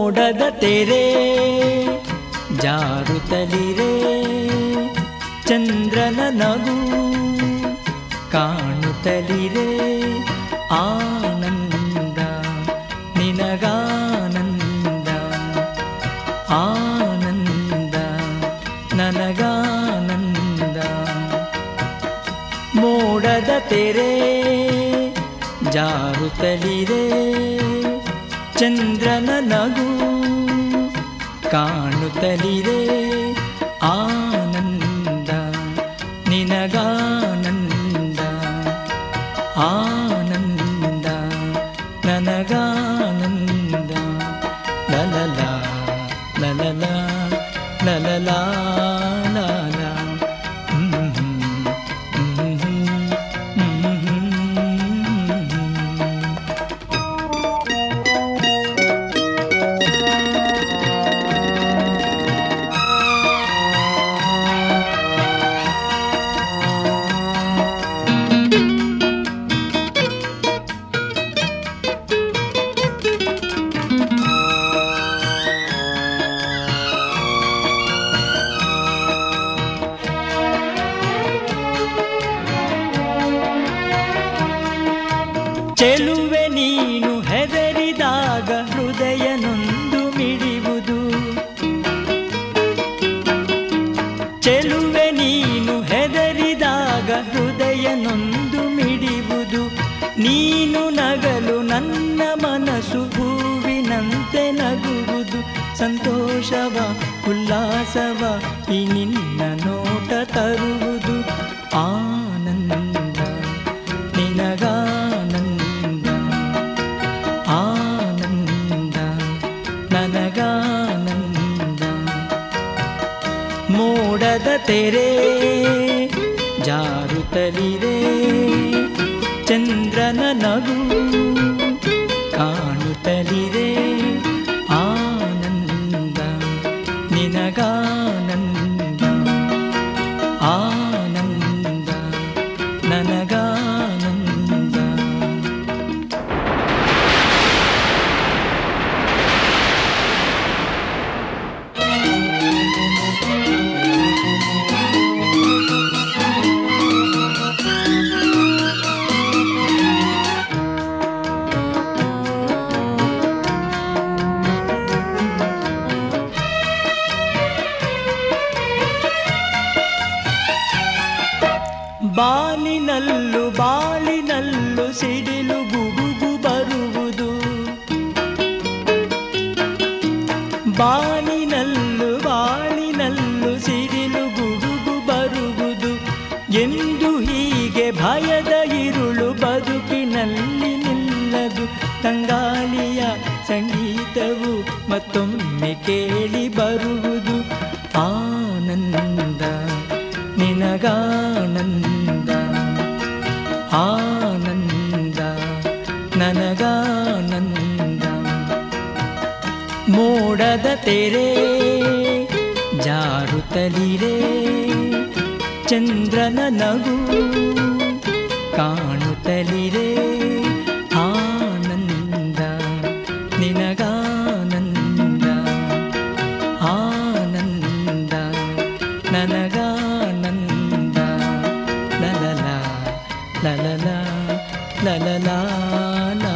ಮೋಡದ ತೆರೆ ಜಾರುತ್ತಲಿರೆ ಚಂದ್ರನ ನಗು ಕಾಣುತ್ತಲಿರೆ ಆನಂದ ನಿನಗಾನಂದ ಆನಂದ ನನಗಾನಂದ ಮೋಡದ ತೆರೆ ಜಾರುತ್ತಲಿರೆ ಚಂದ್ರನ ನಗು ಕಾಣುತ್ತಲಿರೆ ಆನಂದ ನಿನಗಾನಂದ ಆನಂದ ನನಗಾನಂದ ಲಲಲ ಲಲಲ ಲಲಲ ಲಲ ಹ್ಮ್ ಹ್ಮ್ ಹ್ಮ್ ಹ್ಮ್ ಚೆಲುವೆ ನೀನು ಹೆದರಿದಾಗ ಹೃದಯ ನೊಂದು ಮಿಡಿಯುವುದು ಚೆಲುವೆ ನೀನು ಹೆದರಿದಾಗ ಹೃದಯ ನೊಂದು ಮಿಡಿಯುವುದು ನೀನು ನಗಲು ನನ್ನ ಮನಸ್ಸು ಹೂವಿನಂತೆ ನಗುವುದು ಸಂತೋಷವ ಉಲ್ಲಾಸವ ಈ ನಿನ್ನ ನೋಟ ತರುವುದು ಆನಂದ ನಿನಗಾನಂದ ಆನಂದ ನನಗಾನಂದ ಮೋಡದ ತೆರೆ ಜಾರುತ್ತಲಿರೆ ಚಂದ್ರನ ನಗು ಕಾಣುತ್ತಲಿರೆ ಆನಂದ ನಿನಗಾನಂದ ಆನಂದ ನನಗಾನಂದ ಬಾಲಿನಲ್ಲು ಬಾಲಿನಲ್ಲು ಸಿಡಿಲು ಗುಡುಗು ಬರುವುದು ಬಾಲಿನಲ್ಲು ಬಾಲಿನಲ್ಲು ಸಿಡಿಲು ಗುಡುಗು ಬರುವುದು ಎಂದು ಹೀಗೆ ಭಯದ ಇರುಳು ಬದುಕಿನಲ್ಲಿ ನಿಲ್ಲದು ತಂಗಾಳಿಯ ಸಂಗೀತವು ಮತ್ತೊಮ್ಮೆ ಕೇಳಿ ಬರುವುದು ಆನಂದ ನಿನಗಾನಂದ ಆನಂದ ನನಗಾನಂದ ಮೋಡದ ತೆರೆ ಜಾರುತ್ತಲಿರೆ ಚಂದ್ರನ ನಗು ಕಾಣುತ್ತಲಿರೆ ಆನಂದ ನಿನಗಾನಂದ ಆನಂದ ನನಗಾನಂದ ಲಲಲ ಲಲಲ ಲಲಲ